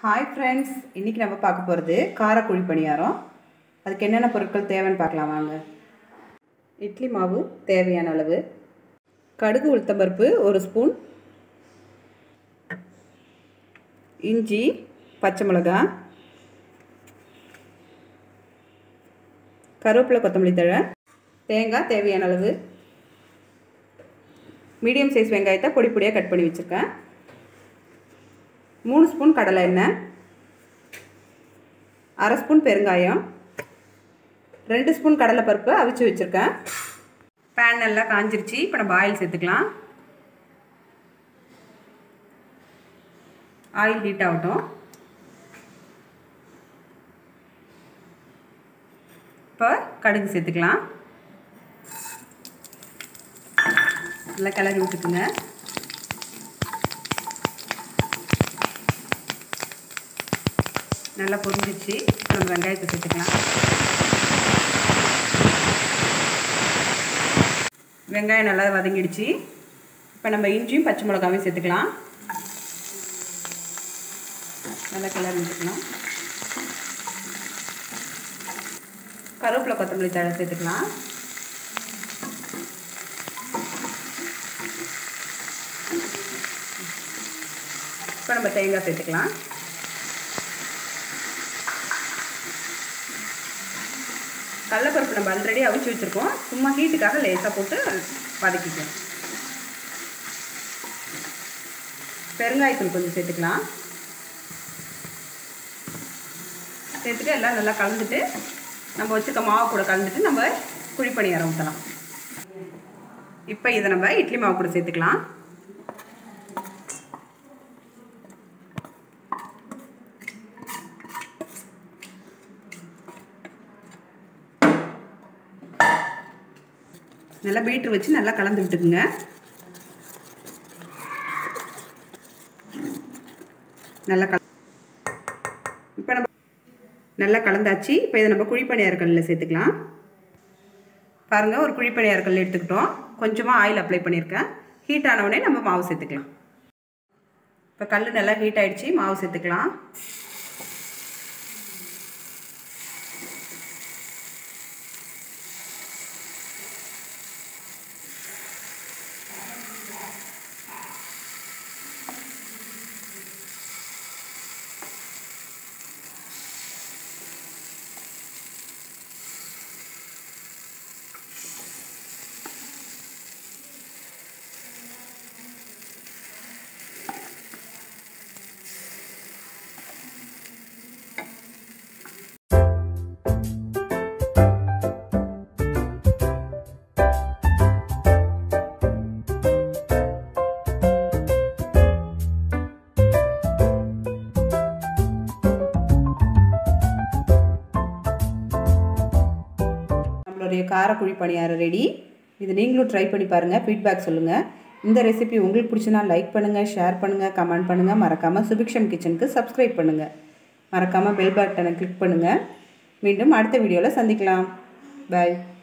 hi friends இன்றைக்கி நம்ம பார்க்க போகிறது காரக்குழி பணியாரம் அதுக்கு என்னென்ன பொருட்கள் தேவைன்னு பார்க்கலாம் வாங்க இட்லி மாவு தேவையான அளவு கடுகு உளுத்தம்பருப்பு ஒரு ஸ்பூன் இஞ்சி பச்சை மிளகாய் கருவேப்பிலை கொத்தமல்லி தழை தேங்காய் தேவையான அளவு மீடியம் சைஸ் வெங்காயத்தை பொடி பொடியாக கட் பண்ணி வச்சுருக்கேன் மூணு ஸ்பூன் கடலை எண்ணெய் அரை ஸ்பூன் பெருங்காயம் ரெண்டு ஸ்பூன் கடலைப்பருப்பு அவிச்சு வச்சுருக்கேன் பேன் நல்லா காஞ்சிருச்சு இப்போ நம்ம ஆயில் சேர்த்துக்கலாம் ஆயில் ஹீட் ஆகட்டும் இப்போ கடுகு சேர்த்துக்கலாம் நல்லா கிளறி விட்டுக்குங்க நல்லா பொரிஞ்சிச்சு நம்ம வெங்காயத்தை சேர்த்துக்கலாம் வெங்காயம் நல்லா வதங்கிடுச்சு இப்போ நம்ம இஞ்சியும் பச்சை மிளகாவையும் சேர்த்துக்கலாம் நல்லா கிளறி விட்டுக்கலாம் கருவேப்பிலை கொத்தமல்லி தழை சேர்த்துக்கலாம் இப்போ நம்ம தேங்காய் சேர்த்துக்கலாம் கடலப்பருப்பு நம்ம ஆல்ரெடி அவிச்சு வச்சுருக்கோம் சும்மா ஹீட்டுக்காக லேசாக போட்டு வதக்கிக்கலாம் பெருங்காயத்தூள் கொஞ்சம் சேர்த்துக்கலாம் சேர்த்துட்டு எல்லாம் நல்லா கலந்துட்டு நம்ம வச்சுருக்க மாவு கூட கலந்துட்டு நம்ம குழிப்பணியாரம் ஊற்றலாம் இப்போ இதை நம்ம இட்லி மாவு கூட சேர்த்துக்கலாம் நல்லா பீட்ரு வச்சு நல்லா கலந்து விட்டுக்குங்க நல்லா கல இப்போ நம்ம நல்லா கலந்தாச்சு இப்போ இதை நம்ம குழிப்பணியாரக்கல்லில் சேர்த்துக்கலாம் பாருங்கள் ஒரு குழிப்பணியாரக்கல் எடுத்துக்கிட்டோம் கொஞ்சமாக ஆயில் அப்ளை பண்ணியிருக்கேன் ஹீட் ஆனவுடனே நம்ம மாவு சேர்த்துக்கலாம் இப்போ கல் நல்லா ஹீட் ஆகிடுச்சு மாவு சேர்த்துக்கலாம் நம்மளுடைய காரக்குழி பணியாரம் ரெடி இது நீங்களும் ட்ரை பண்ணி பாருங்கள் ஃபீட்பேக் சொல்லுங்கள் இந்த ரெசிபி உங்களுக்கு பிடிச்சினா லைக் பண்ணுங்கள் ஷேர் பண்ணுங்கள் கமெண்ட் பண்ணுங்கள் மறக்காமல் சுபிக்ஷம் கிச்சனுக்கு சப்ஸ்கிரைப் பண்ணுங்கள் மறக்காமல் பெல் பட்டனை கிளிக் பண்ணுங்கள் மீண்டும் அடுத்த வீடியோவில் சந்திக்கலாம் பாய்